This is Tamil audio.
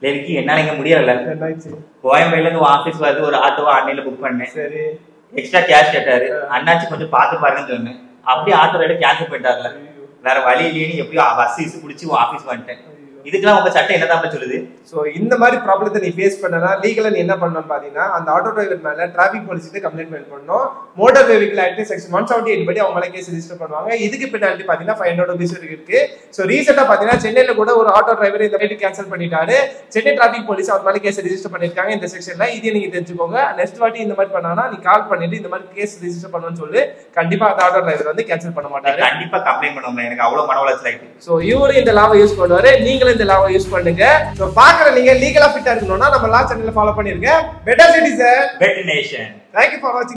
லேவிக்கு என்னால இங்க முடியல என்னாச்சு கோயம்பேடுல இருந்து ஆபீஸ் வருது ஒரு ஆட்டோவை ஆன்லைன்ல புக் பண்ணேன் சரி எக்ஸ்ட்ரா கேஷ் கேட்டாரு அண்ணாச்சி கொஞ்சம் பார்த்து பாருங்கன்னு சொன்னேன் அப்படியே ஆட்டோ ரைடு கேன்சல் பண்ணிட்டாருல வேற வழி இல்லையே எப்படியோ பஸ் இஸ் பிடிச்சி உன் ஆபீஸ் வந்துட்டேன் இதுக்கெல்லாம் உங்க சட்டம் என்னதான் சொல்லுது ஸோ இந்த மாதிரி ப்ராப்ளத்தை நீ ஃபேஸ் பண்ணனா லீகலாக நீ என்ன பண்ணணும் பார்த்தீங்கன்னா அந்த ஆட்டோ டிரைவர் மேலே டிராஃபிக் போலீஸுக்கு கம்ப்ளைண்ட் ஃபைல் பண்ணணும் motor vehicle act section one seventy eight படி அவங்க மேலே கேஸ் ரெஜிஸ்டர் பண்ணுவாங்க இதுக்கு பெனால்ட்டி பார்த்தீங்கன்னா ஃபைவ் ஹண்ட்ரட் ருபீஸ் இருக்கு ஸோ ரீசெண்டாக பார்த்தீங்கன்னா சென்னையில் கூட ஒரு ஆட்டோ டிரைவர் இந்த மாதிரி கேன்சல் பண்ணிட்டாரு சென்னை டிராஃபிக் போலீஸ் அவர் மேலே கேஸ் ரெஜிஸ்டர் பண்ணியிருக்காங்க இந்த செக்ஷன்ல இதையும் நீங்க தெரிஞ்சுக்கோங்க நெக்ஸ்ட் வாட்டி இந்த மாதிரி பண்ணானா நீ கால் பண்ணிட்டு இந்த மாதிரி கேஸ் ரெஜிஸ்டர் பண்ணுன்னு சொல்லி கண்டிப்பா அந்த ஆட்டோ டிரைவர் வந்து கேன்சல் பண்ண மாட்டாரு கண்டிப்பா கம்ப்ளைண்ட் பண்ணுவாங்க எனக்கு அவ்வளவு மன உளைச்சல் ஆயிட்டு ஸோ இவரும் இந்த லாவை யூஸ் பண்ணுவாரு நீங்களும் இந்த லாவை யூஸ் பண்ணுங்க ஸோ பாக்குற நீங்க லீகலா ஃபிட்டா இருக்கணும்னா நம்ம லா சேனல்ல ஃபாலோ பண்ணிருங்க better citizen bet nation thank you for வாட்சிங்